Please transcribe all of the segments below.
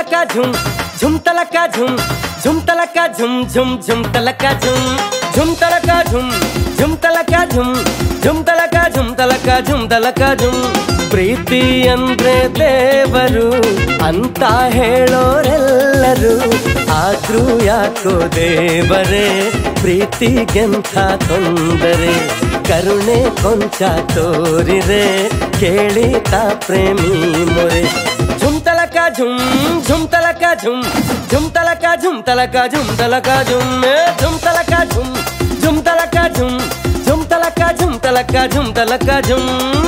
ತಲಕ ಝುಮ್ ಝುಮ್ ತಲಕ ಝುಮ್ ಝುಮ್ ತಲಕ ಝುಮ್ ಝುಮ್ ಝುಮ್ ತಲಕ ಝುಮ್ ಝುಮ್ ತಲಕ ಝುಮ್ ಝುಮ್ ತಲಕ ಝುಮ್ ಝುಮ್ ತಲಕ ಝುಮ್ ತಲಕ ಝುಮ್ ತಲಕ ಝುಮ್ ಪ್ರೀತಿ ಅಂದ್ರೆ ದೇವರು ಅಂತ ಹೇಳೋರೆಲ್ಲರೂ ಆದ್ರೂ ಯಾಕೋ ದೇವರೇ ಪ್ರೀತಿಗೆಂಥ ತೊಂದರೆ ಕರುಣೆ ಕೊಂಚ ತೋರಿರೆ ಕೇಳಿತ ಪ್ರೇಮಿ ಮೊರೆ ಝುಮ್ ತಲಕ ಝುಮ್ ಝುಮ್ ತಲಕ ಝುಮ್ ಝುಮ್ ತಲಕ ಝುಮ್ ತಲಕ ಝುಮ್ ತಲಕ ಝುಮ್ ಏ ಝುಮ್ ತಲಕ ಝುಮ್ ಝುಮ್ ತಲಕ ಝುಮ್ ಝುಮ್ ತಲಕ ಝುಮ್ ತಲಕ ಝುಮ್ ತಲಕ ಝುಮ್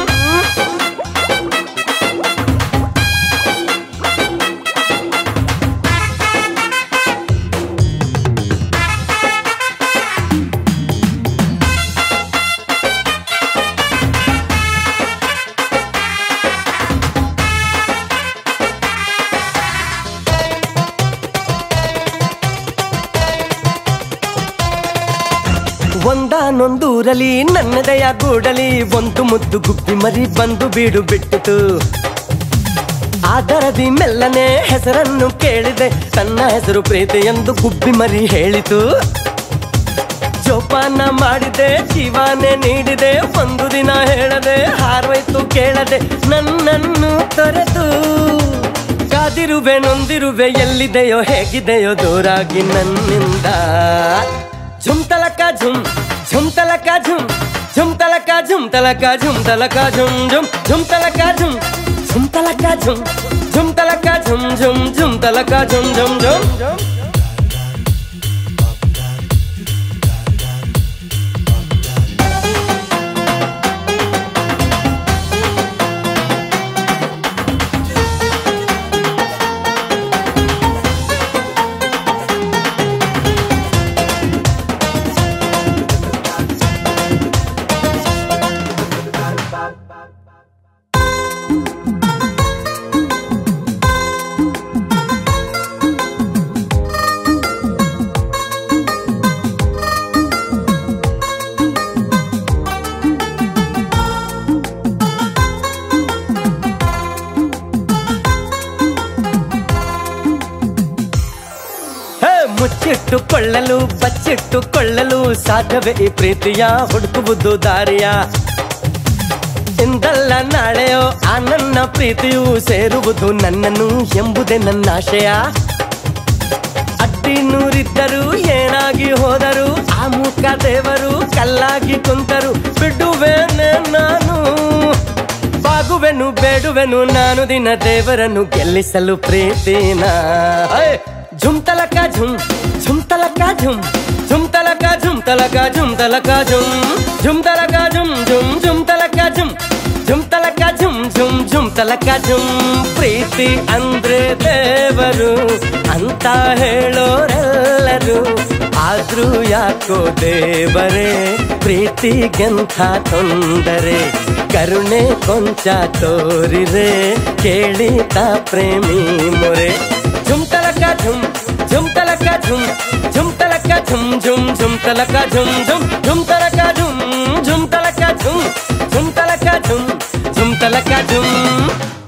ಒಂದಾನೊಂದೂರಲಿ ನನ್ನದೆಯ ಗೂಡಲಿ ಒಂದು ಮುದ್ದು ಗುಬ್ಬಿ ಮರಿ ಬಂದು ಬೀಡು ಬಿಟ್ಟಿತು ಆದರದಿ ಮೆಲ್ಲನೆ ಹೆಸರನ್ನು ಕೇಳಿದೆ ತನ್ನ ಹೆಸರು ಪ್ರೀತಿ ಎಂದು ಗುಬ್ಬಿ ಮರಿ ಹೇಳಿತು ಜೋಪಾನ ಮಾಡಿದೆ ಜೀವಾನೆ ನೀಡಿದೆ ಒಂದು ದಿನ ಹೇಳದೆ ಹಾರೋಯ್ತು ಕೇಳದೆ ನನ್ನನ್ನು ತೊರೆದು ಕಾದಿರುವೆ ನೊಂದಿರುವೆ ಎಲ್ಲಿದೆಯೋ ಹೇಗಿದೆಯೋ ದೂರಾಗಿ ನನ್ನಿಂದ ಝುಮ್ ತಲಕ ಝುಮ್ ಝುಮ್ ತಲಕ ಝುಮ್ ಝುಮ್ ತಲಕ ಝುಮ್ ತಲಕ ಝುಮ್ ತಲಕ ಝುಮ್ ಝುಮ್ ಝುಮ್ ತಲಕ ಝುಮ್ ಝುಮ್ ತಲಕ ಝುಮ್ ಝುಮ್ ತಲಕ ಝುಮ್ ಝುಮ್ ಝುಮ್ ತಲಕ ಝುಮ್ ಝುಮ್ ಝುಮ್ ಝುಮ್ ಹೇ ಮುಚ್ಚಿಟ್ಟುಕೊಳ್ಳಲು ಬಚ್ಚಿಟ್ಟುಕೊಳ್ಳಲು ಸಾಧ್ಯವೇ ಈ ಪ್ರೀತಿಯ ಹುಡುಕುವುದು ದಾರಿಯ ಇಂದಲ್ಲ ನಾಳೆಯೋ ಆ ನನ್ನ ಪ್ರೀತಿಯು ಸೇರುವುದು ನನ್ನನ್ನು ಎಂಬುದೇ ನನ್ನ ಆಶಯ ಅಡ್ಡಿ ನೂರಿದ್ದರು ಏನಾಗಿ ಹೋದರು ಆ ಮುಖ ದೇವರು ಕಲ್ಲಾಗಿ ಕುಂತರು ಬಿಡುವೆನೆ ನಾನು ಬಾಗುವೆನು ಬೇಡುವೆನು ನಾನು ದಿನ ದೇವರನ್ನು ಗೆಲ್ಲಿಸಲು ಪ್ರೀತಿನ ಹೇ! ಝುಮ್ ತಲಕ ಝುಮ್ ಝುಮ್ ತಲಕ ಝುಮ್ ಝುಮ್ ತಲಕ ಝುಮ್ ತಲಕ ಝುಮ್ ತಲಕ ಝುಮ್ ಝುಮ್ ತಲಕ ಝುಮ್ ಝುಮ್ ಝುಮ್ ತಲಕ ಝುಮ್ ಝುಮ್ ತಲಕ ಝುಮ್ ಝುಮ್ ಝುಮ್ ತಲಕ ಝುಮ್ ಪ್ರೀತಿ ಅಂದ್ರೆ ದೇವರು ಅಂತ ಹೇಳೋರೆಲ್ಲರೂ ಆದ್ರೂ ಯಾಕೋ ದೇವರೇ ಪ್ರೀತಿಗೆಂಥ ತೊಂದರೆ ಕರುಣೆ ಕೊಂಚ ತೋರಿರೆ ಕೇಳಿತ ಪ್ರೇಮಿ ಮೊರೆ ಝುಮ್ ತಲಕ ಝುಮ್ ಝುಮ್ ತಲಕ ಝುಮ್ ಝುಮ್ ತಲಕ ಝುಮ್ ಝುಮ್ ಝುಮ್ ತಲಕ ಝುಮ್ ಝುಮ್ ಝುಮ್ ತಲಕ ಝುಮ್ ಝುಮ್ ತಲಕ ಝುಮ್ ಝುಮ್ ತಲಕ ಝುಮ್ ಝುಮ್ ತಲಕ ಝುಮ್